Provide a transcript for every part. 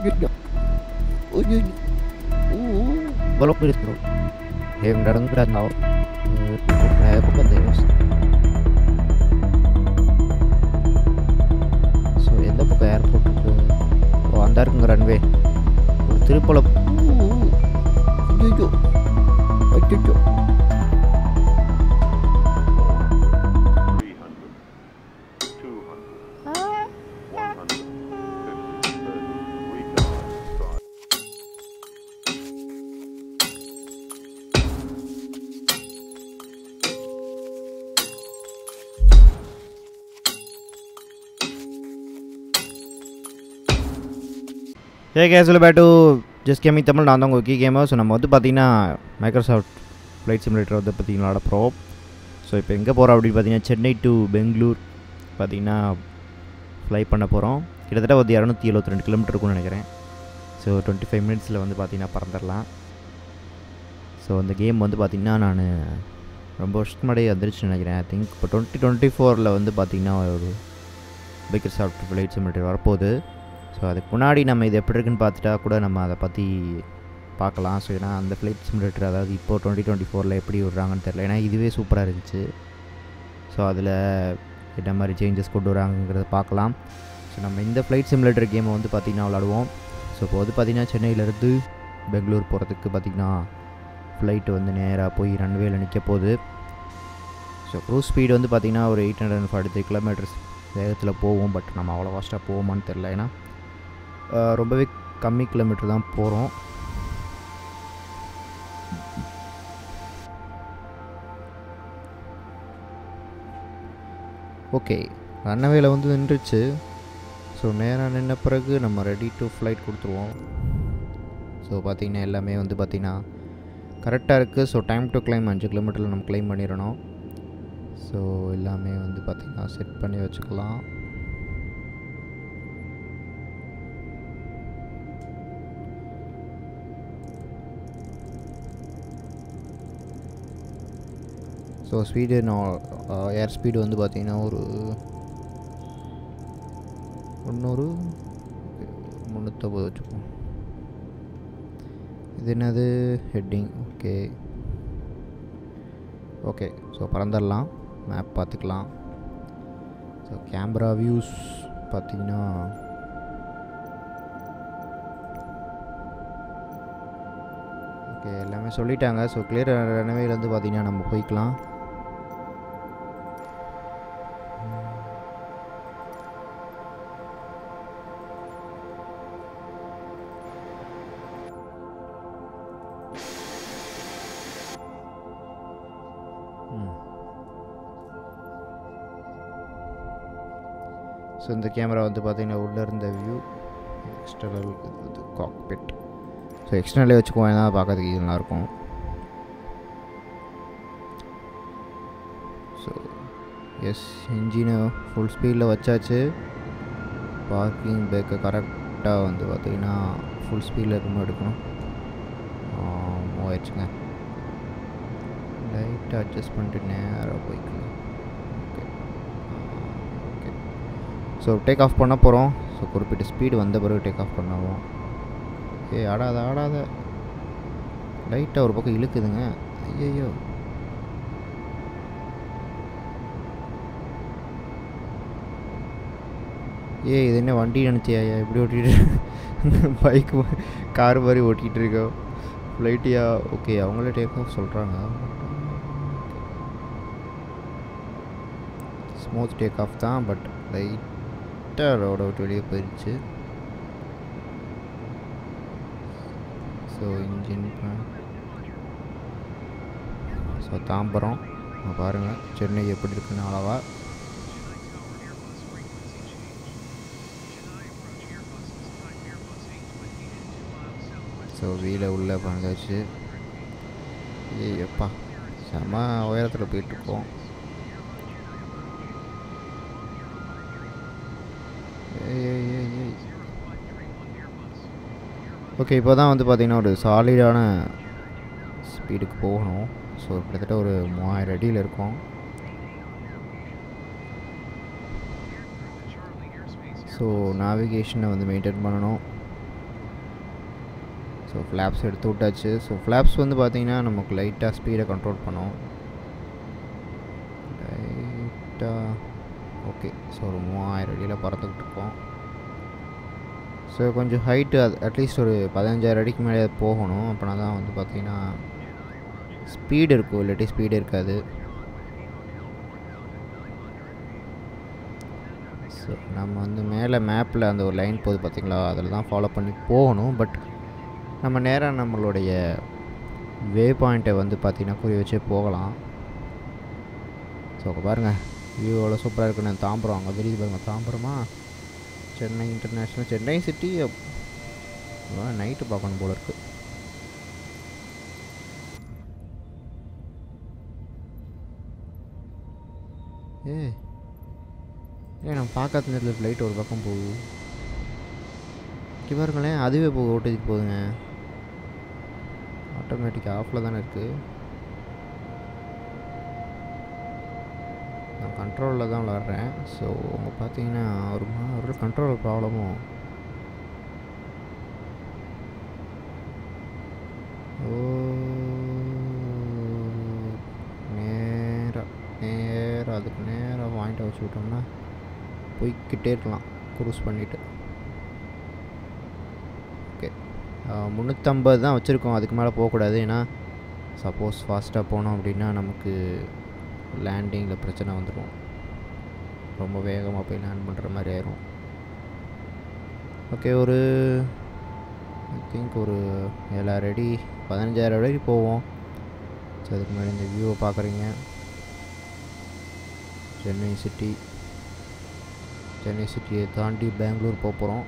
Ayun. Ayun. Oo. Balok bilis bro. Yung darang-darang ako. Kaya ko ba tayo? So எந்த பக்கம் ஏர்போர்ட்டுக்கு ஓ அந்த இருக்குங்க ரன்வே ஒரு திருப்பலம் ஐயோ ஐயோ 300, 200, 150, 30, retard, start. ஏ கேஸில் பேட்டு ஜஸ்ட் கேமிங் தமிழ் நான் தான் உங்கள் கீ கேமர் ஸோ நம்ம வந்து பார்த்தீங்கன்னா மைக்ரோசாஃப்ட் ஃப்ளைட் சிமுலேட்டர் வந்து பார்த்தீங்கன்னா விளாட போகிறோம் ஸோ இப்போ எங்கே போகிறோம் அப்படின்னு பார்த்தீங்கன்னா சென்னை டு பெங்களூர் பார்த்தீங்கன்னா ஃப்ளை பண்ண போகிறோம் கிட்டத்தட்ட ஒரு இரநூத்தி எழுபத்தி ரெண்டு கிலோமீட்டர் இருக்கும்னு நினைக்கிறேன் ஸோ டுவெண்ட்டி ஃபைவ் மினிட்ஸில் வந்து பார்த்தீங்கன்னா பறந்துடலாம் ஸோ அந்த கேம் வந்து பார்த்திங்கன்னா நான் ரொம்ப வருஷத்துக்கு முன்னாடி வந்துருச்சுன்னு நினைக்கிறேன் ஐ திங்க் இப்போ டுவெண்ட்டி டுவெண்ட்டி ஃபோரில் வந்து பார்த்திங்கன்னா ஒரு மைக்ரோசாஃப்ட் ஃப்ளைட் சிமுலேட்டர் வரப்போகுது ஸோ அதுக்கு முன்னாடி நம்ம இது எப்படி இருக்குன்னு பார்த்துட்டா கூட நம்ம அதை பற்றி பார்க்கலாம் ஸோ ஏன்னா அந்த ஃப்ளைட் சிமுலேட்டர் அதாவது இப்போ டுவெண்ட்டி டுவெண்ட்டி ஃபோரில் எப்படி விட்றாங்கன்னு தெரில ஏன்னா இதுவே சூப்பராக இருந்துச்சு ஸோ அதில் என்ன மாதிரி சேஞ்சஸ் கொண்டு வராங்கிறத பார்க்கலாம் ஸோ நம்ம இந்த ஃப்ளைட் சிமுலேட்டர் கேமை வந்து பார்த்திங்கன்னா விளாடுவோம் ஸோ இப்போ வந்து பார்த்திங்கன்னா சென்னையிலேருந்து பெங்களூர் போகிறதுக்கு பார்த்திங்கன்னா ஃப்ளைட்டு வந்து நேராக போய் ரன்வேல நிற்க போகுது ஸோ க்ரூஸ் ஸ்பீடு வந்து பார்த்திங்கன்னா ஒரு eight hundred and forty three kilometres வேகத்தில் போவோம் பட் நம்ம அவ்வளோ ஃபாஸ்ட்டாக போவோமான்னு தெரில ஏன்னா ஆஹ், ரொம்பவே கம்மி கிலோமீட்டர் தான் போகிறோம் ஓகே ரன்னவேல வந்து நின்றுச்சு ஸோ நேராக நின்ன பிறகு நம்ம ரெடி டு ஃப்ளைட் கொடுத்துருவோம் ஸோ பார்த்திங்கன்னா எல்லாமே வந்து பார்த்திங்கன்னா கரெக்டாக இருக்குது ஸோ டைம் டு கிளைம் அஞ்சு கிலோமீட்டரில் நம்ம கிளைம் பண்ணிடணும் ஸோ எல்லாமே வந்து பார்த்திங்கன்னா செட் பண்ணி வச்சுக்கலாம் ஸோ ஸ்பீடு நான் ஏர் ஸ்பீடு வந்து பார்த்திங்கன்னா ஒரு முந்நூறு முந்நூற்றம்பது வச்சுப்போம் இது என்னது ஹெட்டிங் ஓகே ஓகே ஸோ பறந்துடலாம் மேப் பார்த்துக்கலாம் ஸோ கேமரா வியூஸ் பார்த்தீங்கன்னா ஓகே எல்லாமே சொல்லிட்டாங்க ஸோ கிளியர் ரனவேலேருந்து பார்த்தீங்கன்னா நம்ம போய்க்கலாம் ம் ஸோ இந்த கேமரா வந்து பார்த்தீங்கன்னா உள்ளே இருந்த வியூ எக்ஸ்டர்னல் இது காக்பிட் ஸோ எக்ஸ்டர்னலே வச்சுக்குவோம் ஏன்னா பார்க்கறதுக்கு இது நல்லாயிருக்கும் ஸோ எஸ் இன்ஜினை ஃபுல் ஸ்பீடில் வச்சாச்சு பார்க்கிங் பிரேக்கை கரெக்டாக வந்து பார்த்தீங்கன்னா ஃபுல் ஸ்பீடில் இருக்கணும் எடுக்கணும் மூவ் ஆயிடுச்சுங்க லைட்டாக அட்ஜஸ்ட் பண்ணிட்டு நேராக போய்க்கலாம் okay okay so take off பண்ண போகிறோம் ஸோ குறிப்பிட்ட ஸ்பீடு வந்த பிறகு டேக் ஆஃப் பண்ணுவோம் ஏய் ஆடாத ஆடாத லைட்டாக ஒரு பக்கம் இழுக்குதுங்க ஐயையோ ஏய் இது என்ன வண்டி நினச்சியா எப்படி ஓட்டிட்டு பைக் கார் மாதிரி ஓட்டிகிட்டு இருக்கோம் ஃப்ளைட்டியா ஓகே அவங்களே டேக் ஆஃப் சொல்கிறாங்க ஸ்மூத் டேக் ஆஃப் தான் பட் லைட்டாக ரோட விட்டு வெளியே போயிடுச்சு ஸோ இன்ஜின் ஸோ தாம்பரம் அங்க பாருங்கள் சென்னை எப்படி இருக்குன்னு அளவா ஸோ வீலை உள்ளே பண்ணாச்சு ஏய் எப்பா செம உயரத்தில் போயிட்டுருக்கோம் ஏய் ஏய் ஏய் ஏய் ஓகே இப்போ தான் வந்து பார்த்திங்கன்னா ஒரு சாலிடான ஸ்பீடுக்கு போகணும் ஸோ கிட்டத்தட்ட ஒரு மூவாயிரம் அடியில் இருக்கும் ஸோ நேவிகேஷனை வந்து மெயின்டைன் பண்ணணும் ஸோ ஃப்ளாப்ஸ் எடுத்து விட்டாச்சு ஸோ ஃப்ளாப்ஸ் வந்து பார்த்தீங்கன்னா நமக்கு லைட்டாக ஸ்பீடை கண்ட்ரோல் பண்ணும் லைட்டாக ஓகே ஸோ ஒரு மூவாயிரம் அடியில் பறந்துக்கிட்டு இருக்கோம் ஸோ கொஞ்சம் ஹைட்டு அது அட்லீஸ்ட் ஒரு பதினஞ்சாயிரம் அடிக்கு மேலே போகணும் அப்படின்னா தான் வந்து பார்த்திங்கன்னா ஸ்பீடு இருக்கும் இல்லாட்டி ஸ்பீடு இருக்காது ஸோ நம்ம வந்து மேலே மேப்பில் அந்த ஒரு லைன் போகுது பார்த்தீங்களா அதில் தான் ஃபாலோ பண்ணி போகணும் பட் நம்ம நேராக நம்மளுடைய வே பாயிண்ட்டை வந்து பார்த்திங்கன்னா குறி வச்சே போகலாம் ஸோ அங்கே பாருங்கள் வியூ எவ்வளோ சூப்பராக இருக்குன்னு தாம்பரம் அங்கே தெரியுது பாருங்கள் தாம்பரமா Chennai international Chennai city night பார்க்கணும் போல இருக்குது ஏ ஏன் நம்ம பார்க்காத நேரத்தில் ஃப்ளைட் ஒரு பக்கம் போகுது இங்கே பாருங்களேன் அதுவே போக ஓட்டிட்டு போகுதுங்க ஆட்டோமேட்டிக் ஆஃபில் தானே இருக்குது நான் கண்ட்ரோலில் தான் விளாட்றேன் ஸோ அவங்க பார்த்தீங்கன்னா ஒரு மா ஒரு கண்ட்ரோல் ப்ராப்ளமும் ஓ நேராக நேராக அதுக்கு நேராக வாங்கிட்டு வச்சு விட்டோம்னா போய்க்கிட்டே இருக்கலாம் குரூஸ் பண்ணிவிட்டு ஓகே முந்நூற்றம்பது தான் வச்சுருக்கோம் அதுக்கு மேலே போகக்கூடாது ஏன்னா சப்போஸ் ஃபாஸ்ட்டாக போனோம் அப்படின்னா நமக்கு லேண்டிங்கில் பிரச்சனை வந்துடும் ரொம்ப வேகமாக போய் லேண்ட் பண்ணுற மாதிரி ஆயிரும் ஓகே ஒரு ஐ திங்க் ஒரு ஏழாயிரம் அடி பதினஞ்சாயிரம் அடி போவோம் ஸோ அதுக்கு முன்னாடி இந்த வியூவை பார்க்குறீங்க சென்னை சிட்டி சென்னை சிட்டியை தாண்டி பெங்களூர் போக போகிறோம்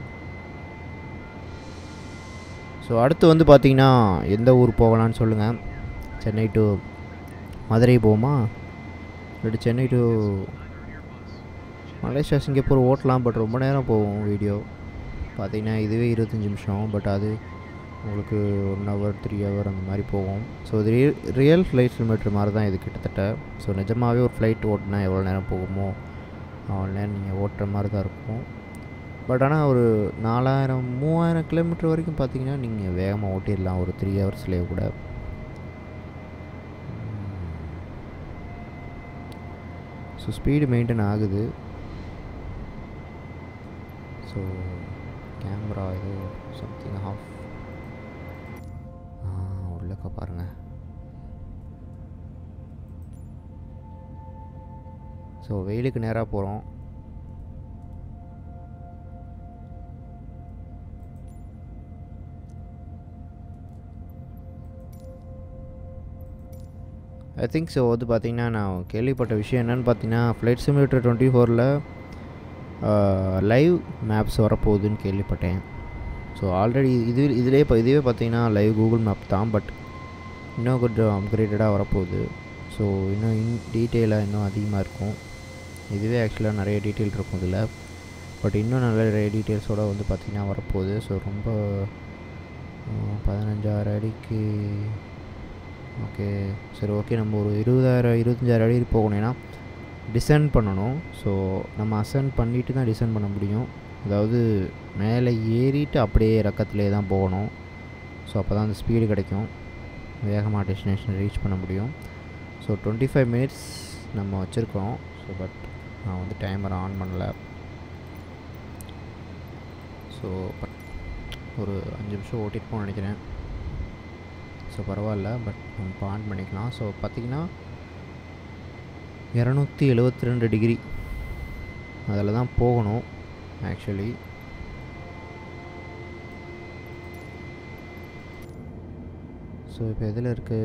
ஸோ அடுத்து வந்து பார்த்தீங்கன்னா எந்த ஊர் போகலான்னு சொல்லுங்கள் சென்னை டு மதுரை போவோமா இல்லாட்டி சென்னை டு மலேசியா சிங்கப்பூர் ஓட்டலாம் பட் ரொம்ப நேரம் போகும் வீடியோ பார்த்தீங்கன்னா இதுவே இருபத்தஞ்சி நிமிஷம் பட் அது உங்களுக்கு ஒன் ஹவர் த்ரீ ஹவர் அந்த மாதிரி போகும் ஸோ இது ரியல் ரியல் ஃப்ளைட் கிலோமீட்டர் மாதிரி தான் இது கிட்டத்தட்ட ஸோ நிஜமாகவே ஒரு ஃப்ளைட் ஓட்டினா எவ்வளோ நேரம் போகுமோ அவ்வளோ நேரம் நீங்கள் ஓட்டுற மாதிரி தான் இருக்கும் பட் ஆனால் ஒரு நாலாயிரம் மூவாயிரம் கிலோமீட்டர் வரைக்கும் பார்த்தீங்கன்னா நீங்கள் வேகமாக ஓட்டிடலாம் ஒரு த்ரீ ஹவர்ஸ்லேயே கூட ஸோ ஸ்பீடு மெயின்டைன் ஆகுது ஸோ கேமரா ஏதோ சம்திங் ஆஃப் உள்ளக்க பாருங்கள் ஸோ வெயிலுக்கு நேராக போகிறோம் ஐ திங்க் ஸோ வந்து பார்த்திங்கன்னா நான் கேள்விப்பட்ட விஷயம் என்னென்னு பார்த்தீங்கன்னா ஃப்ளைட் சிமுலேட்டர் டுவெண்ட்டி ஃபோரில் லைவ் மேப்ஸ் வரப்போகுதுன்னு கேள்விப்பட்டேன் ஸோ ஆல்ரெடி இது இதிலே இப்போ இதுவே பார்த்தீங்கன்னா லைவ் கூகுள் மேப் தான் பட் இன்னும் கொஞ்சம் அப்கிரேட்டடாக வரப்போகுது ஸோ இன்னும் இன் டீட்டெயிலாக இன்னும் அதிகமாக இருக்கும் இதுவே ஆக்சுவலாக நிறைய டீட்டெயில் இருக்கும் இதில் பட் இன்னும் நல்ல நிறைய டீட்டெயில்ஸோடு வந்து பார்த்திங்கன்னா வரப்போகுது ஸோ ரொம்ப பதினஞ்சாயிரம் அடிக்கு ஓகே சரி ஓகே நம்ம ஒரு இருபதாயிரம் இருபத்தஞ்சாயிரம் அடி போகணும்னா டிசைன் பண்ணணும் ஸோ நம்ம அசன் பண்ணிவிட்டு தான் டிசைன் பண்ண முடியும் அதாவது மேலே ஏறிட்டு அப்படியே இறக்கத்துலேயே தான் போகணும் ஸோ அப்போ தான் அந்த ஸ்பீடு கிடைக்கும் வேகமாக டெஸ்டினேஷன் ரீச் பண்ண முடியும் ஸோ டுவெண்ட்டி ஃபைவ் மினிட்ஸ் நம்ம வச்சுருக்கோம் ஸோ பட் நான் வந்து டைமரை ஆன் பண்ணல ஸோ பட் ஒரு அஞ்சு நிமிஷம் ஓட்டிட்டு போகணும்னு நினைக்கிறேன் ஸோ பரவாயில்ல பட் நம்ம இப்போ ஆன் பண்ணிக்கலாம் ஸோ பார்த்திங்கன்னா இரநூத்தி எழுபத்தி ரெண்டு டிகிரி அதில் தான் போகணும் ஆக்சுவலி ஸோ இப்போ எதில் இருக்குது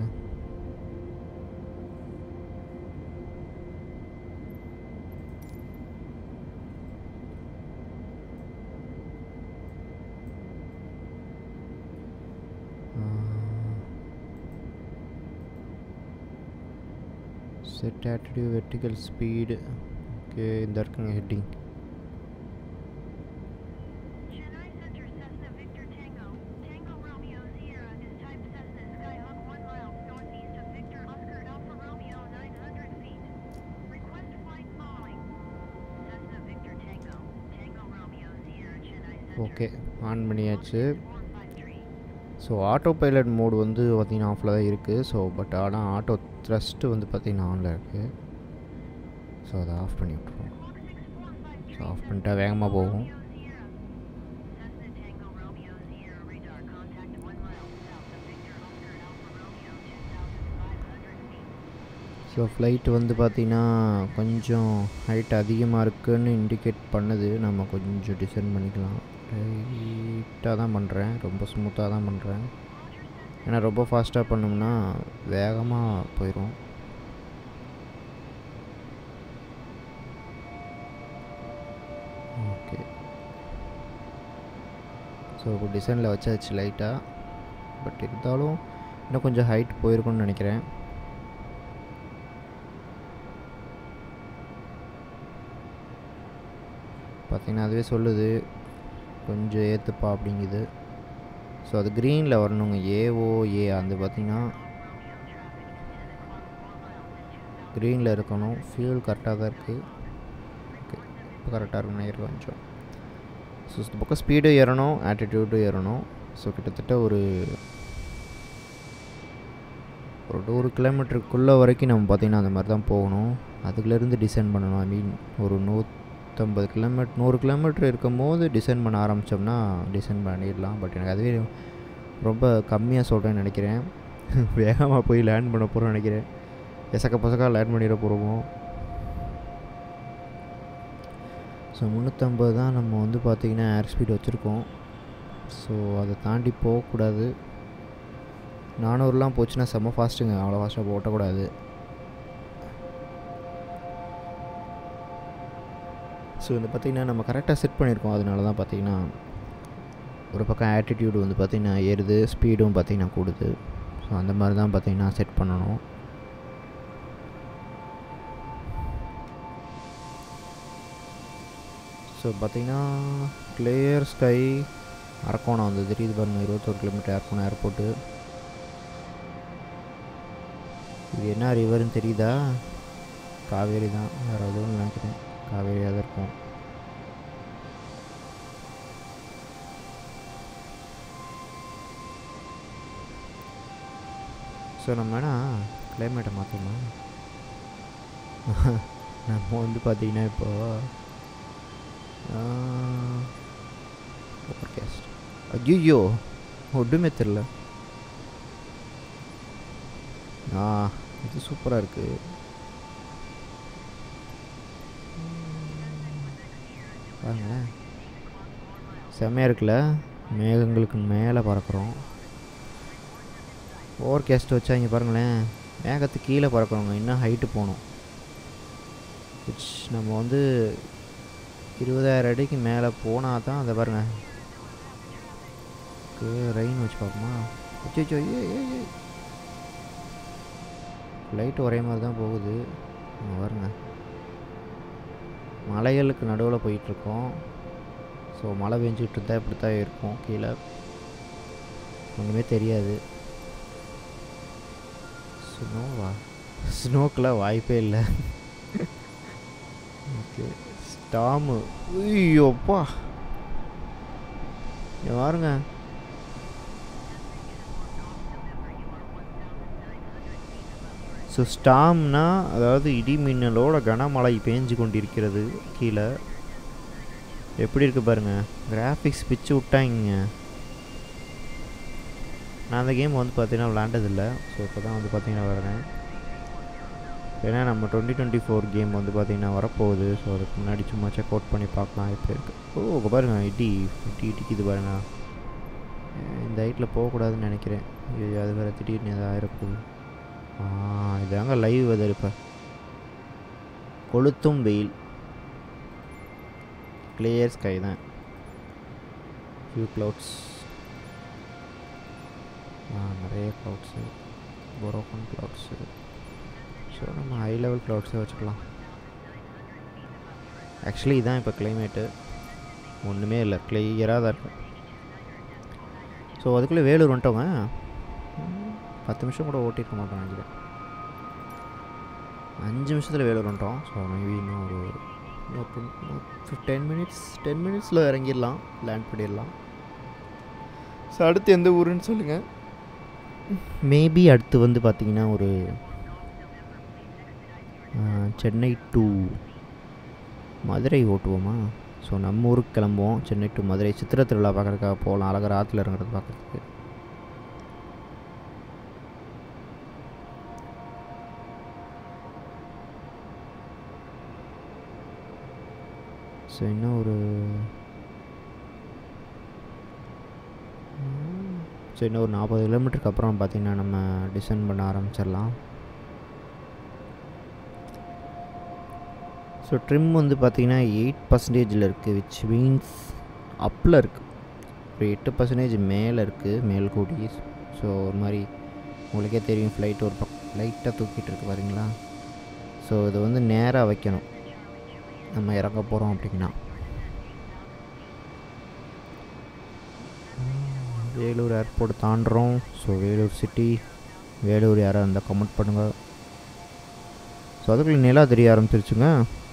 set attitude vertical speed okay இந்த இருக்குங்க heading Chennai Center Cessna Victor Tango. Tango Romeo Sierra is type Cessna Skyhawk 1 miles northeast of Victor Oscar Alpha Romeo 900 feet. Request flight following. Cessna Victor Tango. Tango Romeo Sierra Chennai Center. Okay on பண்ணியாச்சு 453. So auto pilot mode வந்து பார்த்திங்கன்னா ஆஃபில் தான் இருக்குது so but ஆனால் auto thrust வந்து பார்த்திங்கன்னா ஆனில் இருக்குது ஸோ அதை ஆஃப் பண்ணி விட்ருவோம் ஸோ ஆஃப் பண்ணிட்டா வேகமாக போகும் Cessna Tango Romeo Sierra radar contact one mile south of Victor Oscar Alpha Romeo 2,500 feet. So flight வந்து பார்த்திங்கன்னா கொஞ்சம் ஹைட் அதிகமாக இருக்குன்னு இண்டிகேட் பண்ணுது நம்ம கொஞ்சம் டிசைன் பண்ணிக்கலாம் லைட்டாக தான் பண்ணுறேன் ரொம்ப ஸ்மூத்தாக தான் பண்ணுறேன் ஏன்னா ரொம்ப ஃபாஸ்ட்டாக பண்ணோம்னா வேகமாக போயிடும் ஓகே ஸோ இப்போ டிசைனில் வச்சாச்சு லைட்டாக பட் இருந்தாலும் இன்னும் கொஞ்சம் ஹைட் போயிருக்கும்னு நினைக்கிறேன் பார்த்தீங்கன்னா அதுவே சொல்லுது கொஞ்சம் ஏற்றுப்பா அப்படிங்குது ஸோ அது க்ரீனில் வரணுங்க ஏஓஏ அது பார்த்தீங்கன்னா க்ரீனில் இருக்கணும் ஃபியூல் கரெக்டாக தான் இருக்குது ஓகே இப்போ கரெக்டாக இருக்கும் நினைக்கிறேன் கொஞ்சம் ஸோ இந்த பக்கம் ஸ்பீடும் ஏறணும் ஆட்டிடியூடும் ஏறணும் ஸோ கிட்டத்தட்ட ஒரு ஒரு நூறு கிலோமீட்டருக்குள்ளே வரைக்கும் நம்ம பார்த்திங்கன்னா அந்த மாதிரி தான் போகணும் அதுக்குலேருந்து டிசைன் பண்ணணும் ஐ மீன் ஒரு நூற்றம்பது கிலோமீட்டர் நூறு கிலோமீட்டர் இருக்கும் போது டிசைன் பண்ண ஆரம்பித்தோம்னா டிசைன் பண்ணிடலாம் பட் எனக்கு அதுவே ரொம்ப கம்மியாக சொல்கிறேன்னு நினைக்கிறேன் வேகமாக போய் லேண்ட் பண்ண போகிறோம்னு நினைக்கிறேன் எசக்க பசக்கா லேண்ட் பண்ணிட போகிறோமோ ஸோ முந்நூற்றம்பது தான் நம்ம வந்து பார்த்திங்கன்னா ஏர் ஸ்பீட் வச்சுருக்கோம் ஸோ அதை தாண்டி போகக்கூடாது நானூறுலாம் போச்சுன்னா செம்ம ஃபாஸ்ட்டுங்க அவ்வளோ ஃபாஸ்ட்டாக ஓட்டக்கூடாது ஸோ இந்த பார்த்திங்கன்னா நம்ம கரெக்டாக செட் பண்ணியிருக்கோம் அதனால தான் பார்த்திங்கன்னா ஒரு பக்கம் ஆட்டிடியூடு வந்து பார்த்திங்கன்னா ஏறுது ஸ்பீடும் பார்த்திங்கன்னா கூடுது ஸோ அந்த மாதிரி தான் பார்த்திங்கன்னா செட் பண்ணணும் ஸோ பார்த்திங்கன்னா கிளியர் ஸ்கை அரக்கோணம் வந்து தெரியுது பாருங்கள் இருபத்தொரு கிலோமீட்டர் அரக்கோணம் ஏர்போர்ட்டு இது என்ன ரிவர்னு தெரியுதா காவேரி தான் வேறு எதுவும் நினைக்கிறேன் காவேரியாக தான் இருக்கும் ஸோ நம்ம வேணால் கிளைமேட்டை மாற்றோமா நம்ம வந்து பார்த்திங்கன்னா இப்போ ஃபோர்காஸ்ட் ஐயோ ஒன்றுமே தெரில ஆ இது சூப்பராக இருக்குது பாருங்களேன் செம்மையாக இருக்குல்ல மேகங்களுக்கு மேலே பறக்கிறோம் ஓவர்கேஸ்ட் வச்சா இங்கே பாருங்களேன் மேகத்துக்கு கீழே பறக்கிறோங்க இன்னும் ஹைட்டு போகணும் விச் நம்ம வந்து இருபதாயிரம் அடிக்கு மேலே போனால் தான் அதை பாருங்க ரெயின் வச்சு பார்ப்போமா அச்சோ ஏ ஏ லைட் ஒரே மாதிரி தான் போகுது இங்க பாருங்க மலைகளுக்கு நடுவில் போயிட்டுருக்கோம் ஸோ மழை பெஞ்சிட்டு இருந்தால் இப்படி தான் இருக்கும் கீழே ஒன்றுமே தெரியாது ஸ்னோவா ஸ்னோக்கெலாம் வாய்ப்பே இல்லை ஓகே ஸ்டாமு ஐயோப்பா இங்க பாருங்க ஸோ ஸ்டாம்னா அதாவது இடி மின்னலோட கனமழை பேஞ்சு கொண்டிருக்கிறது கீழே எப்படி இருக்கு பாருங்க கிராஃபிக்ஸ் பிச்சு விட்டாங்க நான் அந்த கேம் வந்து பார்த்தீங்கன்னா விளாண்டதில்லை ஸோ இப்போ தான் வந்து பார்த்தீங்கன்னா வரேன் ஏன்னா நம்ம டுவெண்ட்டி டுவெண்ட்டி ஃபோர் கேம் வந்து பார்த்தீங்கன்னா வரப்போகுது ஸோ அதுக்கு முன்னாடி சும்மா செக் அவுட் பண்ணி பார்க்கலாம் எப்படி இருக்குது ஓ இங்கே பாருங்க இடி இடி இடிக்குது பாருங்க அஹ் இந்த ஹைட்டில் போகக்கூடாதுன்னு நினைக்கிறேன் ஐயோ அது வேறு திடீர்னு எதாவது ஆயிரப்போகுது ஆ இதாங்க லைவ் வெதர் இப்போ கொளுத்தும் வெயில் கிளியர் ஸ்கை தான் ஃபியூ க்ளவுட்ஸ் ஆ நிறைய க்ளவுட்ஸு பொரோக்கன் க்ளவுட்ஸு ஸோ நம்ம ஹை லெவல் க்ளவுட்ஸே வச்சுக்கலாம் ஆக்சுவலி இதான் இப்போ கிளைமேட்டு ஒன்றுமே இல்லை கிளியராக தான் இருக்கும் ஸோ அதுக்குள்ளே வேலூர் வந்துட்டோங்க ம், பத்து நிமிஷம் கூட ஓட்டியிருக்க மாட்டோம் நினைக்கிறேன் அஞ்சு நிமிஷத்தில் வேலூர் வந்துட்டோம் ஸோ மேபி இன்னும் ஒரு டென் மினிட்ஸ் டென் மினிட்ஸில் இறங்கிடலாம் லேண்ட் பண்ணிடலாம் ஸோ அடுத்து எந்த ஊருன்னு சொல்லுங்கள் மேபி அடுத்து வந்து பார்த்தீங்கன்னா ஒரு ஆ, சென்னை டு மதுரை ஓட்டுவோமா ஸோ நம்ம ஊருக்கு கிளம்புவோம் சென்னை டு மதுரை சித்திரை திருவிழா பார்க்குறதுக்காக போகலாம் அழகர் ஆற்றுல இறங்குறது பார்க்குறதுக்கு ஸோ இன்னும் ஒரு ஸோ இன்னும் ஒரு நாற்பது கிலோமீட்டருக்கு அப்புறம் பார்த்திங்கன்னா நம்ம டிசைன் பண்ண ஆரம்பிச்சிடலாம் ஸோ ட்ரிம் வந்து பார்த்திங்கன்னா எயிட் பர்சன்டேஜில் இருக்குது விச் மீன்ஸ் அப்பில் இருக்குது ஒரு எட்டு பர்சன்டேஜ் மேலே இருக்குது மேல் கூடி ஸோ ஒரு மாதிரி உங்களுக்கே தெரியும் ஃப்ளைட் ஒரு பக்கம் லைட்டாக தூக்கிட்டு இருக்கு பாருங்களா ஸோ இதை வந்து நேராக வைக்கணும் நம்ம இறங்க போகிறோம் அப்படின்னா வேலூர் ஏர்போர்ட் தாண்டுறோம் ஸோ வேலூர் சிட்டி வேலூர் யாராக இருந்தால் கமெண்ட் பண்ணுங்கள் ஸோ அதுக்குள்ளே நிலா தெரிய ஆரம்பிச்சிருச்சுங்க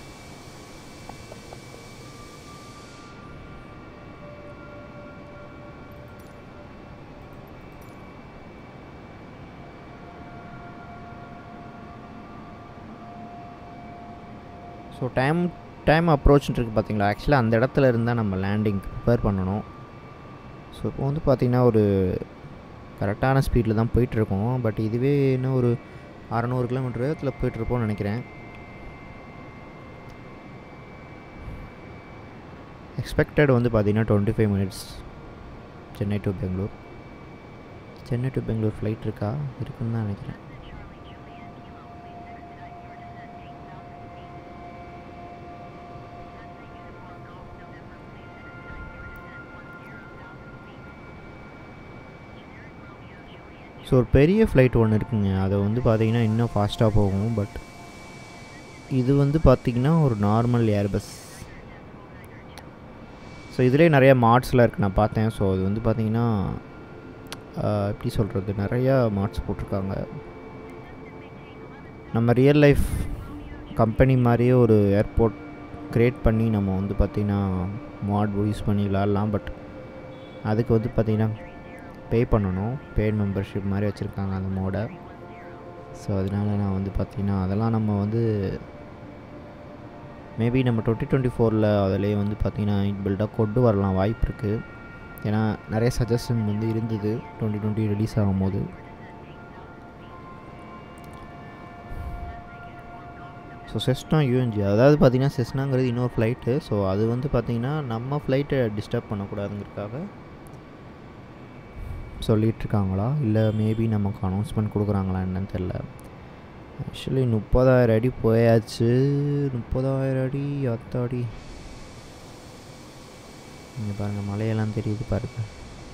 ஸோ டைம் டைம் அப்ரோச்னு இருக்குது பார்த்தீங்களா ஆக்சுவலாக அந்த இடத்துல இருந்தால் நம்ம லேண்டிங் ப்ரிப்பேர் பண்ணணும் ஸோ இப்போ வந்து பார்த்திங்கன்னா ஒரு கரெக்டான ஸ்பீடில் தான் போயிட்டுருக்கோம் பட் இதுவே இன்னும் ஒரு அறநூறு கிலோமீட்டர் வேகத்தில் போயிட்டுருப்போம்னு நினைக்கிறேன் எக்ஸ்பெக்டட் வந்து பார்த்தீங்கன்னா twenty five minutes Chennai to Bangalore Chennai to Bangalore flight இருக்கா இருக்குன்னு தான் நினைக்கிறேன் ஸோ ஒரு பெரிய ஃப்ளைட் ஒன்று இருக்குங்க அதை வந்து பார்த்தீங்கன்னா இன்னும் ஃபாஸ்ட்டாக போகும் பட் இது வந்து பார்த்திங்கன்னா ஒரு நார்மல் ஏர்பஸ் ஸோ இதிலே நிறைய மாட்ஸ்லாம் இருக்குது நான் பார்த்தேன் ஸோ அது வந்து பார்த்திங்கன்னா ஆஹ், எப்படி சொல்கிறது நிறையா மாட்ஸ் போட்டிருக்காங்க நம்ம ரியல் லைஃப் கம்பெனி மாதிரியே ஒரு ஏர்போர்ட் க்ரியேட் பண்ணி நம்ம வந்து பார்த்திங்கன்னா மாட் யூஸ் பண்ணி விளாட்லாம் பட் அதுக்கு வந்து பார்த்திங்கன்னா பே பண்ணணும் பெய்ட் மெம்பர்ஷிப் மாதிரி வச்சுருக்காங்க அந்த மோடை ஸோ அதனால நான் வந்து பார்த்திங்கன்னா அதெல்லாம் நம்ம வந்து மேபி நம்ம டுவெண்ட்டி டுவெண்ட்டி ஃபோரில் அதிலே வந்து பார்த்திங்கன்னா பில்டாக கொண்டு வரலாம் வாய்ப்பு இருக்குது ஏன்னா நிறைய சஜஷன் வந்து இருந்தது டுவெண்ட்டி டுவெண்ட்டி ரிலீஸ் ஆகும்போது ஸோ செஸ்னா யூஎன்ஜி அதாவது பார்த்திங்கன்னா செஸ்னாங்கிறது இன்னொரு ஃப்ளைட்டு ஸோ அது வந்து பார்த்திங்கன்னா நம்ம ஃப்ளைட்டை டிஸ்டர்ப் பண்ணக்கூடாதுங்கிறதுக்காக சொல்லிட்டு இருக்காங்களா இல்லை மேபி நமக்கு அனௌன்ஸ்மெண்ட் கொடுக்குறாங்களா என்னன்னு தெரில ஆக்சுவலி முப்பதாயிரம் அடி போயாச்சு முப்பதாயிரம் அடி அத்தாடி இங்கே பாருங்கள் மலையெல்லாம் தெரியுது பாருங்க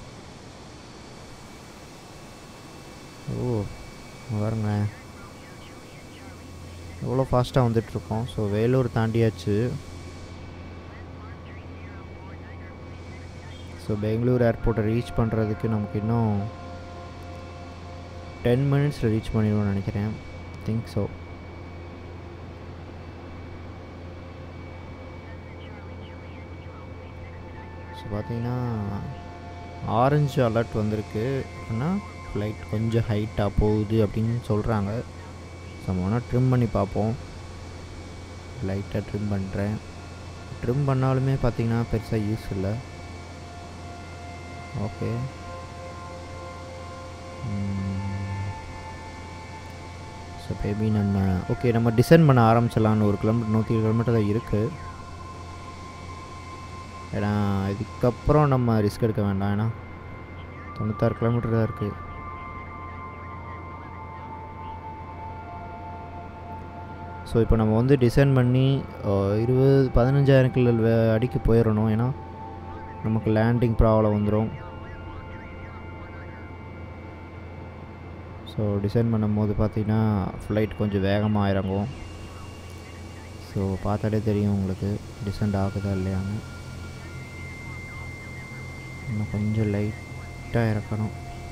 ஓ இங்க பாருங்களேன் எவ்வளோ ஃபாஸ்ட்டாக வந்துட்டுருக்கோம் ஸோ வேலூர் தாண்டியாச்சு ஸோ பெங்களூர் ஏர்போர்ட்டை ரீச் பண்ணுறதுக்கு நமக்கு இன்னும் டென் மினிட்ஸில் ரீச் பண்ணிடுவோம்னு நினைக்கிறேன் திங்க் ஸோ ஸோ பார்த்தீங்கன்னா ஆரஞ்சு அலர்ட் வந்திருக்கு அப்படின்னா ஃப்ளைட் கொஞ்சம் ஹைட்டாக போகுது அப்படின்னு சொல்கிறாங்க ஸோ நம்ம வேணால் ட்ரிம் பண்ணி பார்ப்போம் லைட்டாக ட்ரிம் பண்ணுறேன் ட்ரிம் பண்ணாலுமே பார்த்தீங்கன்னா பெருசாக யூஸ் இல்லை ஓகே ஸோ மேபி நம்ம ஓகே நம்ம டிசைன் பண்ண ஆரம்பிச்சிடலான்னு ஒரு கிலோமீட்டர் நூற்றி கிலோமீட்டர் தான் இருக்குது ஏன்னா இதுக்கப்புறம் நம்ம ரிஸ்க் எடுக்க வேண்டாம் ஏன்னா தொண்ணூத்தாறு கிலோமீட்டர் தான் இருக்குது ஸோ இப்போ நம்ம வந்து டிசைன் பண்ணி அஹ், இருபது பதினஞ்சாயிரம் கிலோ வே- அடிக்கு போயிடணும் ஏன்னா நமக்கு லேண்டிங் ப்ராப்ளம் வந்துடும் ஸோ டிசைன் பண்ணும்போது பார்த்தீங்கன்னா ஃப்ளைட் கொஞ்சம் வேகமாக இறங்கும் ஸோ பார்த்தாலே தெரியும் உங்களுக்கு டிசைன்ட் ஆகுதா இல்லையான்னு இன்னும் கொஞ்சம் லைட்டாக இறக்கணும்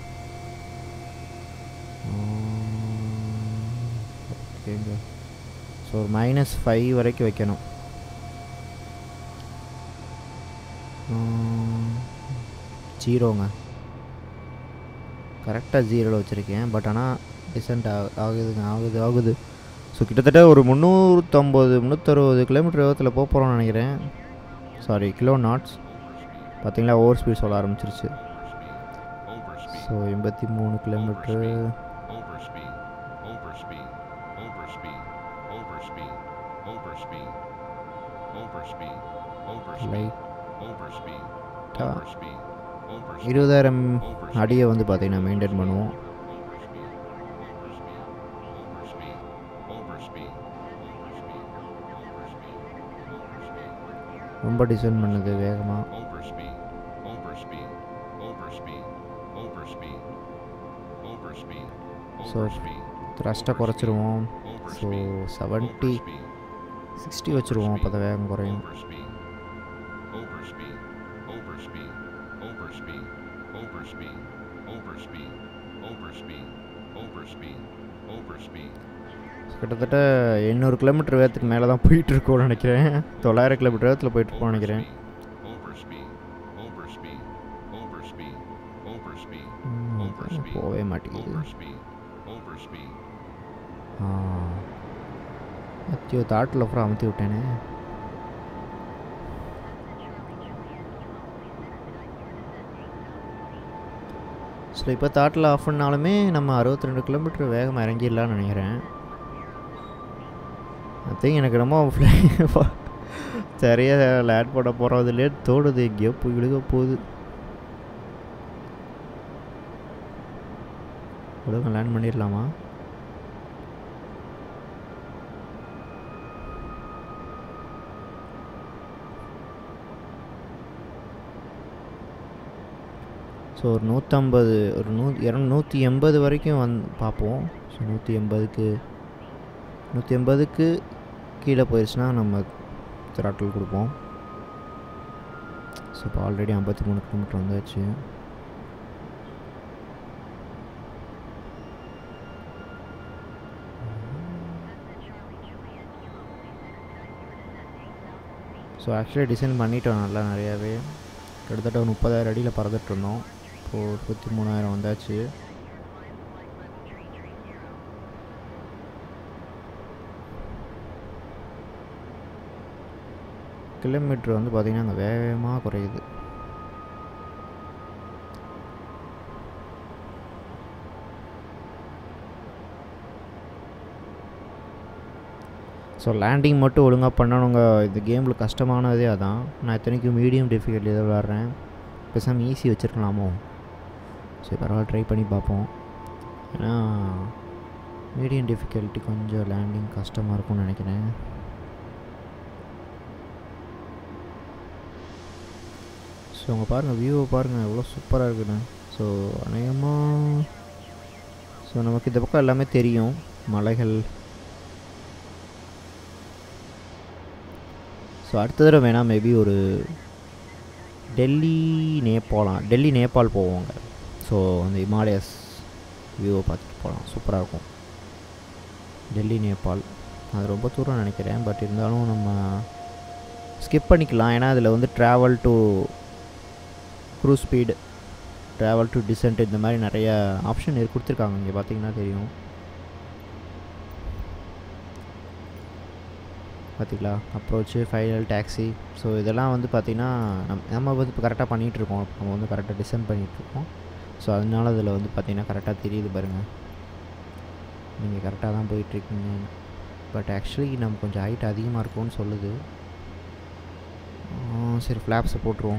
ஓகேங்க ஸோ ஒரு மைனஸ் ஃபைவ் வரைக்கும் வைக்கணும் ஜீரோங்க கரெக்டாக ஜீரோவில் வச்சுருக்கேன் பட் ஆனால் டிசென்ட் ஆகுதுங்க ஆகுது ஆகுது ஸோ கிட்டத்தட்ட ஒரு முந்நூற்றம்பது முந்நூற்றறுபது கிலோமீட்டர் வேகத்தில் போக போகிறோம்னு நினைக்கிறேன் சாரி கிலோ நாட்ஸ் பார்த்தீங்களா ஓவர் ஸ்பீட் சொல்ல ஆரம்பிச்சிருச்சு ஸோ எண்பத்தி மூணு kilometre Overspeed. Overspeed. Overspeed. Overspeed. Overspeed. Overspeed. Overspeed. Light Overspeed. Ah. Overspeed. Overspeed. இருபதாயிரம் அடியை வந்து பார்த்தீங்கன்னா மெயின்டைன் பண்ணுவோம் Overspeed. Overspeed. Overspeed. Overspeed. Overspeed. Overspeed. Overspeed. ரொம்ப டிசைன் பண்ணுது வேகமாக Overspeed. Overspeed. Overspeed. Overspeed. Overspeed. So, Overspeed. த்ரஸ்ட்டை குறைச்சிருவோம் ஸோ செவன்ட்டி Overspeed. சிக்ஸ்டி வச்சுருவோம் அப்போ தான் வேகம் குறையும் Overspeed. Overspeed. Overspeed. Overspeed. Overspeed. Overspeed. Overspeed. Overspeed. Overspeed. கிட்டத்தட்ட எண்ணூறு கிலோமீட்டர் வேகத்துக்கு மேலே தான் போயிட்டுருக்கோம்னு நினைக்கிறேன் தொள்ளாயிரம் கிலோமீட்டர் வேகத்தில் போயிட்டுருக்கோம்னு நினைக்கிறேன் Overspeed. Overspeed. Overspeed. Overspeed. ம், போகவே மாட்டேங்குது Overspeed. Overspeed. ஆ அத்தியோ தாட்டில் அப்புறம் அமுத்தி விட்டேனே ஸோ இப்போ தாட்டில் ஆஃப் பண்ணாலுமே நம்ம அறுபத்தி ரெண்டு கிலோமீட்டர் வேகமாக இறங்கிடலாம்னு நினைக்கிறேன் ஐ திங்க் எனக்கு ரொம்ப சரியா லேட் போட போகிறதுலே தோடுது எங்கேயோ போய் விழுக போகுது ஒழுங்காக லேண்ட் பண்ணிடலாமா ஸோ ஒரு நூற்றம்பது ஒரு நூ இரநூ நூற்றி எண்பது வரைக்கும் வந் பார்ப்போம் ஸோ நூற்றி எண்பதுக்கு நூற்றி எண்பதுக்கு கீழே போயிடுச்சுன்னா நம்ம த்ராட்டில் கொடுப்போம் ஸோ இப்போ ஆல்ரெடி ஐம்பத்தி மூணு கிலோமீட்டர் வந்தாச்சு ஸோ ஆக்சுவலி டிசைன் பண்ணிட்டோம் நல்லா நிறையாவே கிட்டத்தட்ட ஒரு முப்பதாயிரம் அடியில் பறந்துட்டு இருந்தோம் இப்போது முப்பத்தி மூணாயிரம் வந்தாச்சு கிலோமீட்டர் வந்து பார்த்திங்கன்னா அங்கே வேகமாக குறையுது ஸோ லேண்டிங் மட்டும் ஒழுங்காக பண்ணணுங்க இந்த கேமில் கஷ்டமானதே அதான் நான் இத்தனைக்கும் மீடியம் டிஃபிகல்ட்டி தான் விளாட்றேன் பேசாமல் ஈஸி வச்சுருக்கலாமோ சரி பரவாயில்ல ட்ரை பண்ணி பார்ப்போம் ஏன்னா மீடியம் டிஃபிகல்ட்டி கொஞ்சம் லேண்டிங் கஷ்டமாக இருக்கும்னு நினைக்கிறேன் ஸோ அங்கே பாருங்கள் வியூவை பாருங்கள் எவ்வளோ சூப்பராக இருக்குன்னு ஸோ அநேகமாக ஸோ நமக்கு இந்த பக்கம் எல்லாமே தெரியும் மலைகள் ஸோ அடுத்த தடவை வேணால் மேபி ஒரு டெல்லி நேபாளம் டெல்லி நேபாள் போவாங்க ஸோ அந்த இமாலயஸ் வியூவை பார்த்துட்டு போகலாம் சூப்பராக இருக்கும் டெல்லி நேபாள் அது ரொம்ப தூரம் நினைக்கிறேன் பட் இருந்தாலும் நம்ம ஸ்கிப் பண்ணிக்கலாம் ஏன்னா அதில் வந்து travel to cruise speed travel to descent இந்த மாதிரி நிறைய ஆப்ஷன் கொடுத்துருக்காங்க இங்கே பார்த்தீங்கன்னா தெரியும் பார்த்தீங்களா அப்ரோச்சு ஃபைனல் டாக்ஸி ஸோ இதெல்லாம் வந்து பார்த்திங்கன்னா நம் நம்ம வந்து இப்போ கரெக்டாக பண்ணிகிட்ருக்கோம் நம்ம வந்து கரெக்டாக டிசைன் பண்ணிகிட்ருக்கோம் ஸோ அதனால அதில் வந்து பார்த்திங்கன்னா கரெக்டாக தெரியுது பாருங்கள் நீங்கள் கரெக்டாக தான் போயிட்டுருக்கீங்க பட் ஆக்சுவலி நம்ம கொஞ்சம் ஹைட் அதிகமாக இருக்கும்னு சொல்லுது ஆ, சரி ஃப்ளாப்ஸை போட்டுருவோம்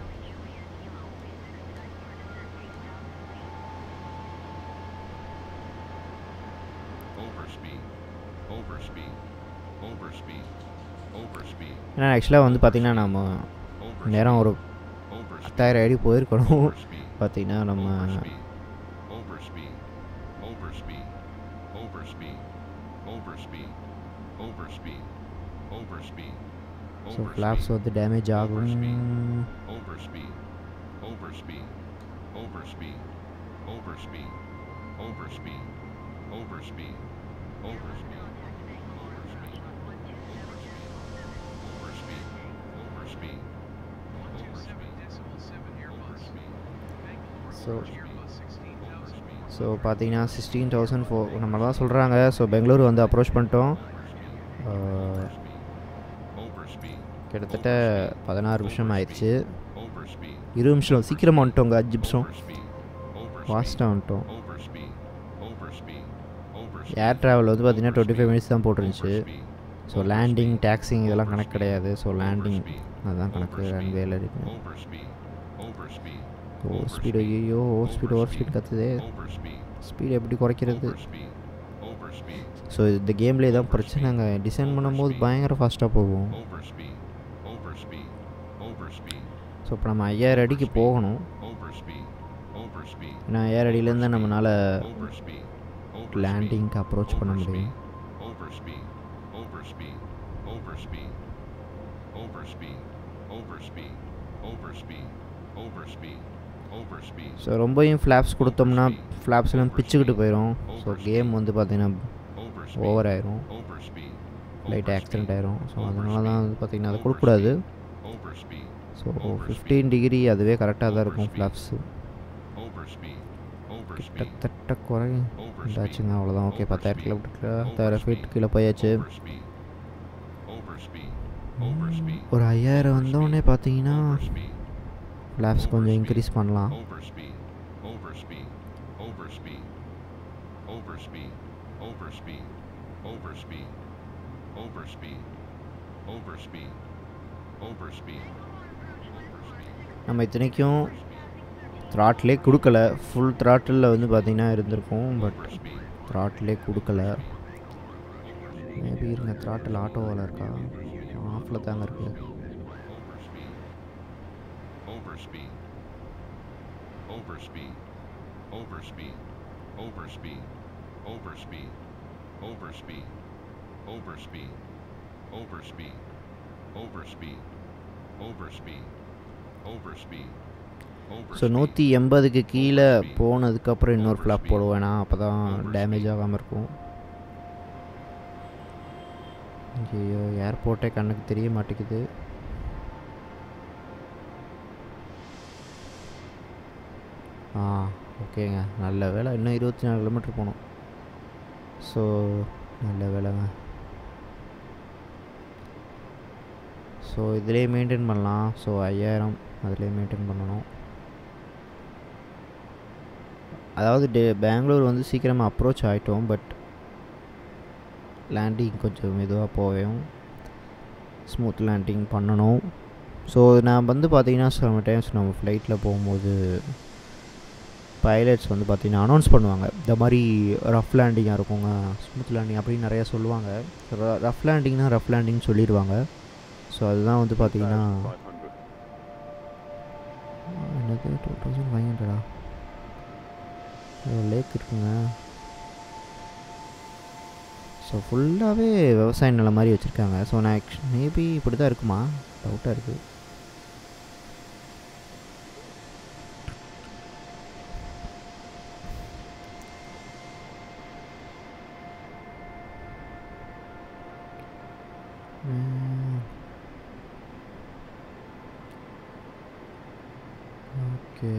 Overspeed. Overspeed. Overspeed. Overspeed. ஏன்னா ஆக்சுவலாக வந்து பார்த்திங்கன்னா நம்ம Overspeed. நேரம் ஒரு Overspeed. பத்தாயிரம் அடி போயிருக்கணும் Overspeed. பார்த்திங்கன்னா நம்ம Overspeed. Overspeed. Overspeed. Overspeed. Overspeed. Overspeed. Overspeed. So flaps வந்து டேமேஜ் ஆகும் Overspeed. Overspeed. Overspeed. Overspeed. Overspeed. Overspeed. Overspeed. Overspeed. Overspeed. Overspeed. Overspeed. decimal seven Airbus. Overspeed. Bangalore So- Airbus 16000 so பார்த்தீங்கன்னா sixteen thousand four நம்ம தான் சொல்கிறாங்க so Bangalore வந்து approach பண்ணிட்டோம் ஆஹ், Overspeed. கிட்டத்தட்ட பதினாறு நிமிஷம் ஆயிடுச்சு Overspeed. இருபது நிமிஷம் சீக்கிரமாக வந்துட்டோங்க அஞ்சு நிமிஷம் Overspeed. Overspeed. ஃபாஸ்ட்டாக வந்துட்டோம் Overspeed. Overspeed. Overspeed. Air travel வந்து பார்த்தீங்கன்னா டுவெண்ட்டி ஃபைவ் மினிட்ஸ் தான் போட்டுருந்துச்சு Overspeed. ஸோ லேண்டிங் டேக்ஸிங் இதெல்லாம் கணக்கு கிடையாது ஸோ லேண்டிங் அதுதான் கணக்கு ரன்வேல இருக்கு Overspeed. Overspeed. ஓவர் ஸ்பீடு ஐயோ ஓவர் ஸ்பீடு ஓவர் ஸ்பீட் கத்துதே Overspeed. ஸ்பீடு எப்படி குறைக்கிறது Overspeed. Overspeed. ஸோ இந்த கேம்லேயே தான் பிரச்சனைங்க டிசைன் பண்ணும்போது பயங்கர ஃபாஸ்ட்டாக போகும் Overspeed. Overspeed. Overspeed. ஸோ இப்போ நம்ம ஐயாயிரம் அடிக்கு போகணும் Overspeed. Overspeed. ஏன்னா ஐயாயிரம் அடியிலேருந்து தான் நம்மளால் Overspeed. லேண்டிங்க்கு அப்ரோச் பண்ண முடியும் Overspeed. Overspeed. Overspeed. Overspeed. Overspeed. Overspeed. Overspeed. Overspeed. So ரொம்பவும் ஃப்ளாப்ஸ் கொடுத்தோம்னா ஃப்ளாப்ஸ்லாம் பிச்சுக்கிட்டு போயிடும் ஸோ கேம் வந்து பார்த்தீங்கன்னா Overspeed. ஓவர் ஆயிரும் Overspeed. லைட் ஆக்சிடென்ட் ஆயிரும் ஸோ அதனால தான் வந்து பார்த்தீங்கன்னா அதை கொடுக்கக்கூடாது Overspeed. ஸோ ஃபிஃப்டீன் டிகிரி அதுவே கரெக்டாக தான் இருக்கும் ஃப்ளாப்ஸு Overspeed. Overspeed. கிட்டத்தட்ட குறை இதாச்சுங்க அவ்வளோதான் ஓகே பத்தாயிரம் கிலோமீட்டர் பத்தாயிரம் ஃபீட் கீழே போயாச்சு Overspeed. Overspeed. Overspeed. ஒரு ஐயாயிரம் வந்தோடனே பார்த்தீங்கன்னா Overspeed. ஃப்ளாப்ஸ் கொஞ்சம் இன்க்ரீஸ் பண்ணலாம் Overspeed. Overspeed. Overspeed. Overspeed. Overspeed. Overspeed. Overspeed. Overspeed. Overspeed. நம்ம இத்தனைக்கும் த்ராட்லே கொடுக்கல ஃபுல் த்ராட்டிலில் வந்து பார்த்தீங்கன்னா இருந்திருக்கும் பட் Overspeed. த்ராட்டிலே கொடுக்கல மேபி இருங்க த்ராட்டில் ஆட்டோவில் இருக்கா ஆஃபில் தாங்க இருக்குது Overspeed. Overspeed. Overspeed. Overspeed. Overspeed. Overspeed. Overspeed. Overspeed. Overspeed. Overspeed. Overspeed. So நூற்றி எண்பதுக்கு கீழே போனதுக்கப்புறம் இன்னொரு ஃப்ளாப் போடுவேனா அப்போ தான் டேமேஜ் ஆகாமல் இருக்கும் ஐயோ ஏர்போர்ட்டே கண்ணுக்கு தெரிய மாட்டேங்குது ஆ ஓகேங்க நல்ல வேலை இன்னும் இருபத்தி நாலு கிலோமீட்டர் போகணும் ஸோ நல்ல வேலைங்க ஸோ இதிலே மெயின்டைன் பண்ணலாம் ஸோ ஐயாயிரம் அதிலே மெயின்டைன் பண்ணணும் அதாவது டே பெங்களூர் வந்து சீக்கிரமாக அப்ரோச் ஆகிட்டோம் பட் லேண்டிங் கொஞ்சம் மெதுவாக போவேன் ஸ்மூத் லேண்டிங் பண்ணணும் ஸோ நான் வந்து பார்த்தீங்கன்னா சம் டைம்ஸ் நம்ம ஃப்ளைட்டில் போகும்போது பைலட்ஸ் வந்து பார்த்தீங்கன்னா அனௌன்ஸ் பண்ணுவாங்க இந்த மாதிரி ரஃப் லேண்டிங்காக இருக்குங்க ஸ்மூத் லேண்டிங் அப்படின்னு நிறையா சொல்லுவாங்க ரஃப் லேண்டிங்னா ரஃப் லேண்டிங் சொல்லிடுவாங்க ஸோ அதுதான் வந்து பார்த்தீங்கன்னா 500. என்னது டூ தௌசண்ட் ஃபைவ் ஹண்ட்ரடா லேக் இருக்குங்க ஸோ ஃபுல்லாகவே விவசாய நிலம் மாதிரி வச்சுருக்காங்க ஸோ நான் ஆக்ஷ் மேபி இப்படி தான் இருக்குமா டவுட்டாக இருக்குது ஓகே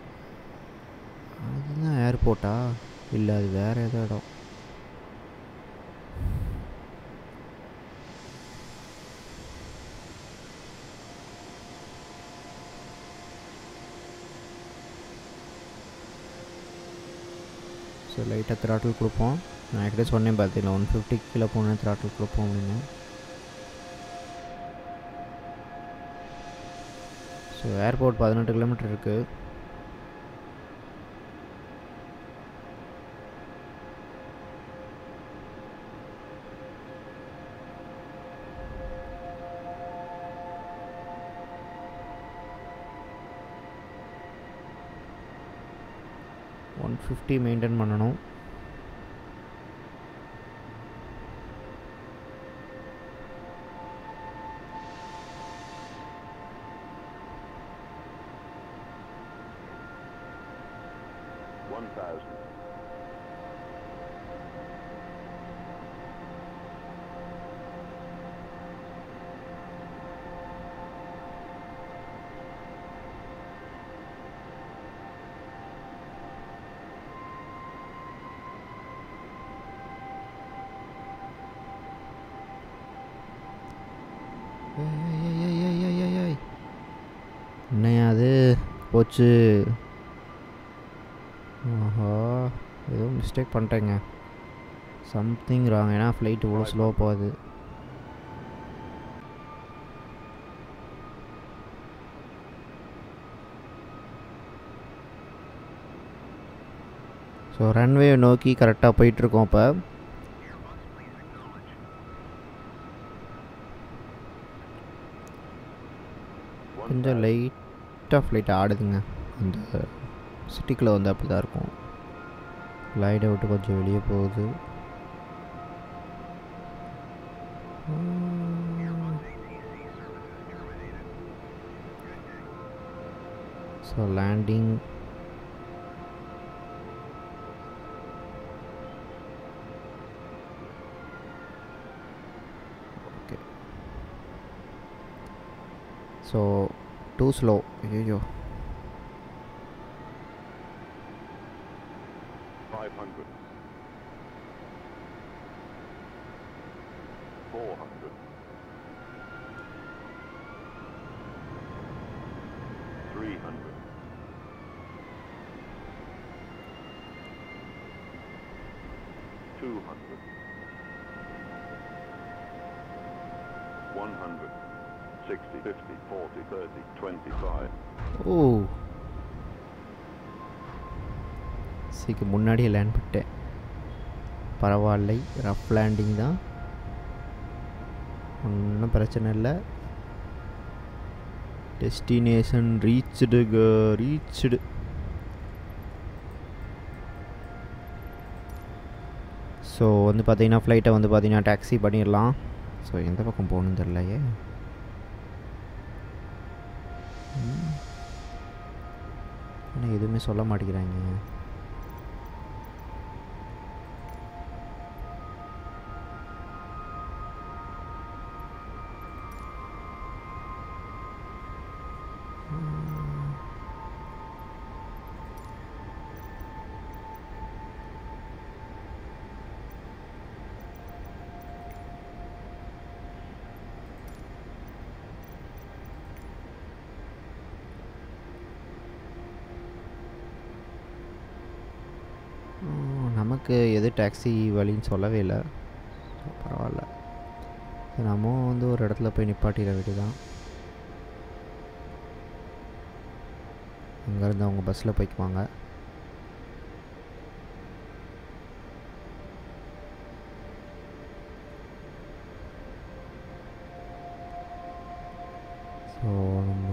அதுதான் ஏர்போர்ட்டா இல்லை அது வேறு ஏதோ இடம் ஸோ லைட்டாக த்ராட்டில் கொடுப்போம் நான் ஏற்கனவே சொன்னேன் பார்த்தீங்களா ஒன் ஃபிஃப்டி கீழே போனேன் த்ராட்டில் கொடுப்போம் அப்படின்னு ஸோ ஏர்போர்ட் பதினெட்டு கிலோமீட்டர் இருக்குது ஒன் ஃபிஃப்டி மெயின்டைன் பண்ணணும் One thousand. ஏய், ஏய், ஏய், ஏய், ஏய், ஏய். என்னையா அது போச்சு ஆஹா ஏதோ மிஸ்டேக் பண்ணிட்டேங்க சம்திங் ராங் ஏன்னா ஃப்ளைட் இவ்வளோ ஸ்லோவாக போகுது ஸோ ரன்வே நோக்கி கரெக்டாக போயிட்டுருக்கோம் இப்போ கொஞ்சம் லைட்டாக ஃப்ளைட் ஆடுதுங்க அந்த சிட்டிக்குள்ளே வந்து அப்படி தான் இருக்கும் லைட்டை விட்டு கொஞ்சம் வெளியே போகுது so landing okay so too slow ஐயோ 500. 400. 300. 200. 100. 60, 50, 40, 30, 25. ஓ சிக்கு முன்னாடியே லேண்ட் பண்ணிட்டேன் பரவாயில்லை ரஃப் லேண்டிங் தான் ஒன்றும் பிரச்சனை இல்லை டெஸ்டினேஷன் ரீச்டு ரீச்டு ஸோ வந்து பார்த்தீங்கன்னா ஃப்ளைட்டை வந்து பார்த்தீங்கன்னா டாக்ஸி பண்ணிடலாம் ஸோ எந்த பக்கம் போகணுன்னு தெரிலையே ஆனால் எதுவுமே சொல்ல மாட்டேங்கிறாங்க ம், நமக்கு எது டாக்ஸி வழின்னு சொல்லவே இல்லை So, பரவாயில்ல So, நம்ம வந்து ஒரு இடத்துல போய் நிப்பாட்டிட வேண்டியதான் அங்கேருந்து அவங்க பஸ்ஸில் போய்க்குவாங்க ஸோ நம்ம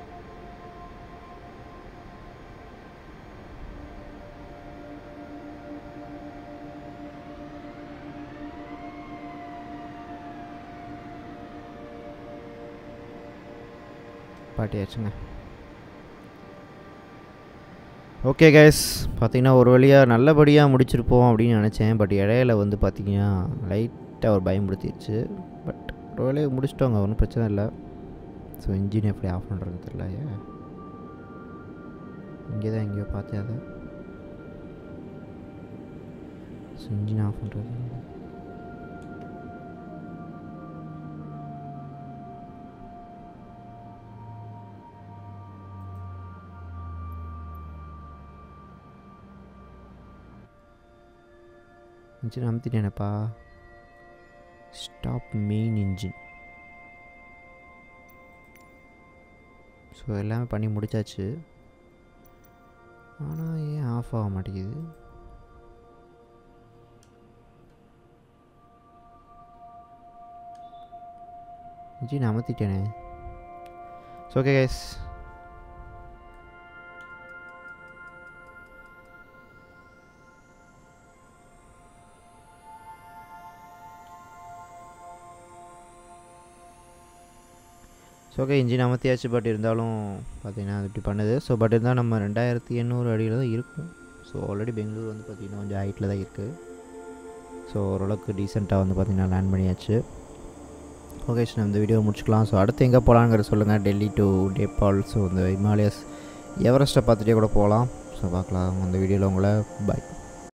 பாட்டியாச்சுங்க ஓகே கைஸ் பார்த்தீங்கன்னா ஒரு வழியாக நல்லபடியாக முடிச்சிருப்போம் அப்படின்னு நினச்சேன் பட் இடையில வந்து பார்த்தீங்கன்னா லைட்டாக ஒரு பயம் பிடிச்சிருச்சு பட் ஒரு வேலையை முடிச்சிட்டோங்க ஒன்றும் பிரச்சனை இல்லை ஸோ இன்ஜின் எப்படி ஆஃப் பண்ணுறதுன்னு தெரியல ஏன் இங்கே தான் எங்கேயோ பார்த்தேன் அதை ஸோ இன்ஜின் ஆஃப் பண்ணுறது இன்ஜின் அமுத்திட்டேனப்பா ஸ்டாப் மெயின் இன்ஜின் ஸோ எல்லாமே பண்ணி முடிச்சாச்சு ஆனால் ஏன் ஆஃப் ஆக மாட்டேங்குது இன்ஜின் அமர்த்திட்டேனே so okay guys so okay engine அமர்த்தியாச்சு பட் இருந்தாலும் பார்த்தீங்கன்னா அது இப்படி பண்ணுது ஸோ பட் இருந்தால் நம்ம ரெண்டாயிரத்தி எண்ணூறு அடியில் தான் இருக்கும் ஸோ ஆல்ரெடி பெங்களூர் வந்து பார்த்திங்கன்னா கொஞ்சம் ஹைட்டில் தான் இருக்குது ஸோ ஓரளவுக்கு டீசெண்டாக வந்து பார்த்திங்கன்னா லேண்ட் பண்ணியாச்சு ஓகே நான் இந்த வீடியோ முடிச்சுக்கலாம் ஸோ அடுத்து எங்கே போகலாங்கிற சொல்லுங்கள் டெல்லி டு நேபாள் ஸோ இந்த ஹிமாலயஸ் எவரெஸ்ட்டை பார்த்துட்டே கூட போகலாம் ஸோ பார்க்கலாம் அந்த வீடியோவில் உங்களை பாய்